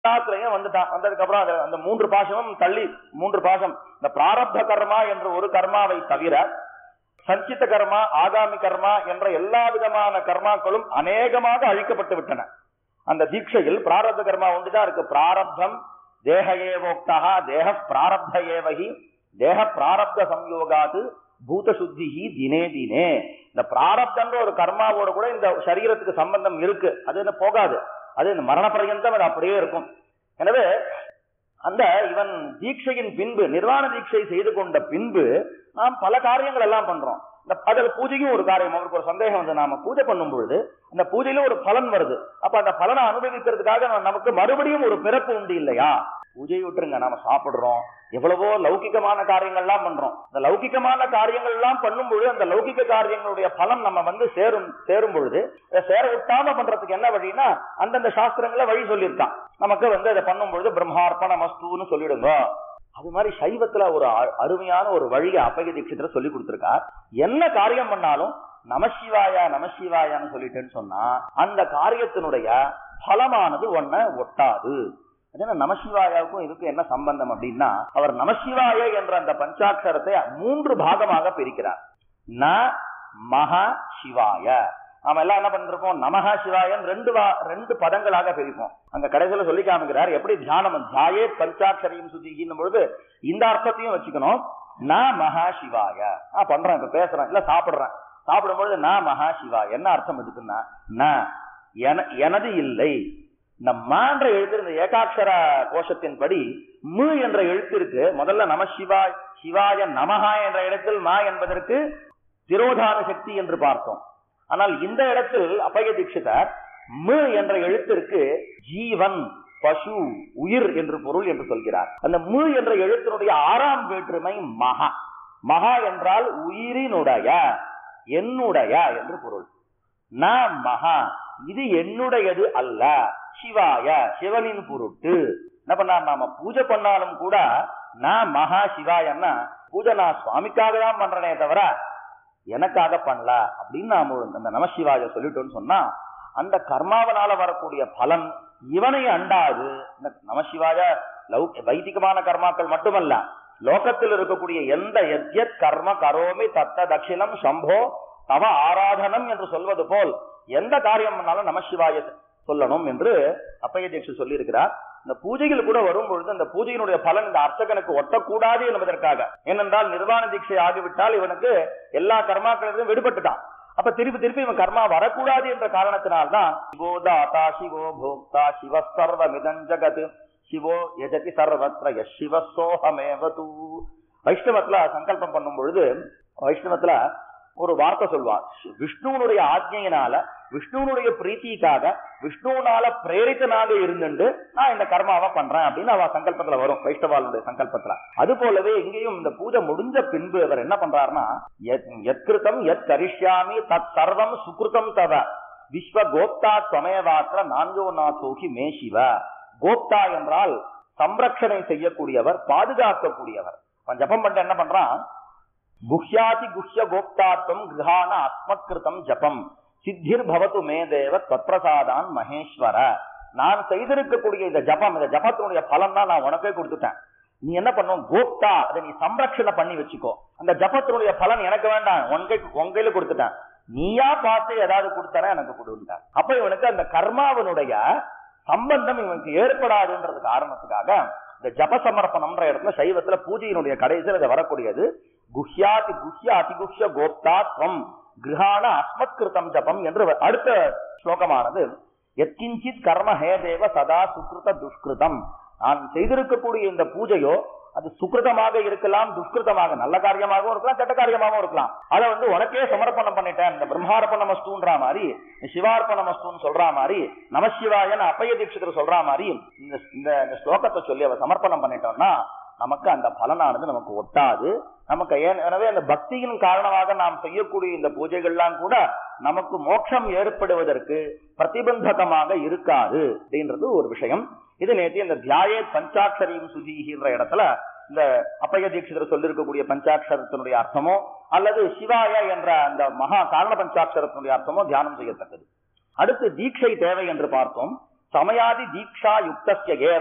எல்லாத்துலயும் வந்துட்டான் வந்ததுக்கு அப்புறம் அது- அந்த மூன்று பாசமும் தள்ளி மூன்று பாசம் இந்த பிராரப்த கர்மா என்ற ஒரு கர்மாவை தவிர சஞ்சித கர்மா ஆகாமி கர்மா என்ற எல்லா விதமான கர்மாக்களும் அநேகமாக அழிக்கப்பட்டு விட்டன அந்த தீட்சையில் பிராரப்த கர்மா ஒன்றுதான் இருக்கு பிராரப்தம் தேக ஏவோக்தா தேக பிராரப்த ஏவகி தேக பிராரப்த சம்யோகாது பூத சுத்திஹி தினே தினே இந்த பிராரப்தன்ற ஒரு கர்மாவோட கூட இந்த சரீரத்துக்கு சம்பந்தம் இருக்கு அது என்ன போகாது அது இந்த மரண பர்யந்தம் அது அப்படியே இருக்கும் எனவே அந்த இவன் தீட்சையின் பின்பு நிர்வாண தீட்சை செய்து கொண்ட பின்பு நாம் பல காரியங்கள் எல்லாம் பண்றோம் இந்த அதுல பூஜையும் ஒரு காரியம் அவருக்கு ஒரு சந்தேகம் வந்து நாம பூஜை பண்ணும் பொழுது அந்த பூஜையில ஒரு பலன் வருது அப்ப அந்த பலனை அனுபவிக்கிறதுக்காக நம்ம- நமக்கு மறுபடியும் ஒரு பிறப்பு உண்டு இல்லையா பூஜையை விட்டுருங்க நாம சாப்பிடுறோம் எவ்வளவோ லௌகிகமான காரியங்கள்லாம் பண்றோம் இந்த லௌகிகமான காரியங்கள் எல்லாம் பண்ணும் பொழுது அந்த லௌகிக காரியங்களுடைய பலன் நம்ம வந்து சேரும் சேரும் பொழுது இதை சேர விட்டாம பண்றதுக்கு என்ன வழின்னா அந்தந்த சாஸ்திரங்களை வழி சொல்லியிருக்கான் நமக்கு வந்து அதை பண்ணும் பொழுது பிரம்மார்ப்பண மஸ்தூன்னு சொல்லிடுங்க அது மாதிரி சைவத்துல ஒரு அ- அருமையான ஒரு வழியை அப்பக தீட்சிதர் சொல்லி கொடுத்திருக்கார் என்ன காரியம் பண்ணாலும் நமசிவாயா நமசிவாயான்னு சொல்லிட்டேன்னு சொன்னா அந்த காரியத்தினுடைய பலமானது ஒன்ன ஒட்டாது அது என்ன நமசிவாயாவுக்கும் இதுக்கும் என்ன சம்பந்தம் அப்படின்னா அவர் நமசிவாய என்ற அந்த பஞ்சாட்சரத்தை மூன்று பாகமாக பிரிக்கிறார் ந மக சிவாய நாம எல்லாம் என்ன பண்ணிருப்போம் நமஹ சிவாயன் ரெண்டு வா- ரெண்டு பதங்களாக பிரிப்போம் அங்க கடைசியில சொல்லி காமிக்கிறார் எப்படி தியானம் தியாயே பஞ்சாட்சரியும் சுத்திகின்னும் பொழுது இந்த அர்த்தத்தையும் வச்சுக்கணும் ந மகா சிவாய நான் பண்றேன் இப்ப பேசுறேன் இல்ல சாப்பிடுறேன் சாப்பிடும்பொழுது ந மகா சிவாய என்ன அர்த்தம் இதுக்குன்னா ந என- எனது இல்லை இந்த மான்ற எழுத்து இந்த ஏகாட்சர கோஷத்தின்படி மு என்ற எழுத்திற்கு முதல்ல நம சிவாய் சிவாய நமஹா என்ற இடத்தில் மா என்பதற்கு திரோதான சக்தி என்று பார்த்தோம் ஆனால் இந்த இடத்தில் அப்பய தீட்சிதர் மு என்ற எழுத்திற்கு ஜீவன் பசு உயிர் என்று பொருள் என்று சொல்கிறார் அந்த மு என்ற எழுத்தினுடைய ஆறாம் வேற்றுமை மகா மகா என்றால் உயிரினுடைய என்னுடைய என்று பொருள் ந மகா இது என்னுடையது அல்ல சிவாய சிவனின் பொருட்டு என்ன பண்ணார் நாம பூஜை பண்ணாலும் கூட நான் மகா சிவாயன்னா பூஜை நான் சுவாமிக்காக தான் பண்றேனே தவிர எனக்காக பண்ணல அப்படின்னு நாம ஒரு அந்த நமசிவாய சொல்லிட்டோம்னு சொன்னா அந்த கர்மாவனால வரக்கூடிய பலன் இவனை அண்டாது இந்த நமசிவாய லௌ வைதிகமான கர்மாக்கள் மட்டுமல்ல லோகத்தில் இருக்கக்கூடிய எந்த எத்யத் கர்ம கரோமி தத்த தட்சிணம் சம்போ தவ ஆராதனம் என்று சொல்வது போல் எந்த காரியம் பண்ணாலும் நமசிவாய சொல்லணும் என்று அப்பைய தீட்சி சொல்லி இருக்கிறார் இந்த பூஜைகள் கூட வரும் பொழுது அந்த பூஜையினுடைய பலன் இந்த அர்ச்சகனுக்கு ஒட்டக்கூடாது என்பதற்காக ஏனென்றால் நிர்வாண தீட்சை ஆகிவிட்டால் இவனுக்கு எல்லா கர்மாக்களிலும் விடுபட்டுட்டான் அப்ப திருப்பி திருப்பி இவன் கர்மா வரக்கூடாது என்ற காரணத்தினால்தான் சிவோ தாத்தா சிவோ போக்தா சிவ சர்வமிதம் ஜகத் சிவோ யஜதி சர்வத்ர யஸ் சிவ சோகமேவது வைஷ்ணவத்துல சங்கல்பம் பண்ணும் பொழுது வைஷ்ணவத்துல ஒரு வார்த்தை சொல்வார் விஷ்ணுவனுடைய ஆజ్ఞையினால விஷ்ணுவனுடைய பிரீத்திக்காக விஷ்ணுவனால பிரேரித்தனாக இருந்துட்டு நான் இந்த கர்மாவை பண்றேன் அப்படின்னு அவ சங்கல்பத்துல வரும் வைஷ்ணவாளுடைய சங்கல்பத்துல அது போலவே இங்கேயும் இந்த பூஜை முடிஞ்ச பின்பு அவர் என்ன பண்றாருன்னா எத்- எத்கிருதம் எத் கரிஷ்யாமி தத் சர்வம் சுகிருதம் தவ விஸ்வ கோப்தா துவமேவாத்திர நான்கோ நாசோகி மே சிவ கோப்தா என்றால் சம்ரட்சணை செய்யக்கூடியவர் பாதுகாக்கக்கூடியவர் அவன் ஜபம் பண்ணிட்டு என்ன பண்றான் குஹ்யாதி குஹ்ய கோப்தாத்வம் கிரகான அஸ்மத்கிருதம் ஜபம் சித்திர் பவத்து மே தேவ தத்பிரசாதான் மகேஸ்வர நான் செய்திருக்கக்கூடிய இந்த ஜபம் இந்த ஜபத்தினுடைய பலன் தான் நான் உனக்கே கொடுத்துட்டேன் நீ என்ன பண்ணும் கோப்தா அதை நீ சம்ரட்சணை பண்ணி வச்சுக்கோ அந்த ஜபத்தினுடைய பலன் எனக்கு வேண்டாம் உங்க உங்க கையில கொடுத்துட்டேன் நீயா பார்த்து ஏதாவது கொடுத்தானே எனக்கு கொடுத்தார் அப்ப இவனுக்கு அந்த கர்மாவனுடைய சம்பந்தம் இவனுக்கு ஏற்படாதுன்றது காரணத்துக்காக இந்த ஜப சமர்ப்பணம்ன்ற இடத்துல சைவத்துல பூஜையினுடைய கடைசியில் இது வரக்கூடியது குஹ்யாதி குஹ்ய அதிகுஹ்ய கோப்தாத்வம் கிரகாண அஸ்மத்கிருதம் ஜபம் என்று வ- அடுத்த ஸ்லோகமானது எத்கிஞ்சித் கர்ம ஹே தேவ சதா சுக்ருத துஷ்கிருதம் நான் செய்திருக்கக்கூடிய இந்த பூஜையோ அது சுக்கிருதமாக இருக்கலாம் துஷ்கிருதமாக நல்ல காரியமாகவும் இருக்கலாம் கெட்ட காரியமாகவும் இருக்கலாம் அதை வந்து உனக்கே சமர்ப்பணம் பண்ணிட்டேன் இந்த பிரம்மார்ப்பண மஸ்தூன்ற மாதிரி இந்த சிவார்ப்பண மஸ்தூன்னு சொல்ற மாதிரி நமசிவாயன் அப்பைய தீட்சிதர் சொல்ற மாதிரி இந்த இந்த இந்த ஸ்லோகத்தை சொல்லி அவ சமர்ப்பணம் பண்ணிட்டோம்னா நமக்கு அந்த பலனானது நமக்கு ஒட்டாது நமக்கு ஏன் எனவே அந்த பக்தியின் காரணமாக நாம் செய்யக்கூடிய இந்த பூஜைகள்லாம் கூட நமக்கு மோட்சம் ஏற்படுவதற்கு பிரதிபந்தகமாக இருக்காது அப்படின்றது ஒரு விஷயம் இது நேற்று இந்த தியாயே பஞ்சாட்சரியும் சுதிகின்ற இடத்துல இந்த அப்பைய தீட்சிதர் சொல்லியிருக்கக்கூடிய பஞ்சாட்சரத்தினுடைய அர்த்தமோ அல்லது சிவாய என்ற அந்த மகா காரண பஞ்சாட்சரத்தினுடைய அர்த்தமோ தியானம் செய்யத்தக்கது அடுத்து தீட்சை தேவை என்று பார்த்தோம் சமயாதி தீக்ஷா யுக்தஸ்ய ஏவ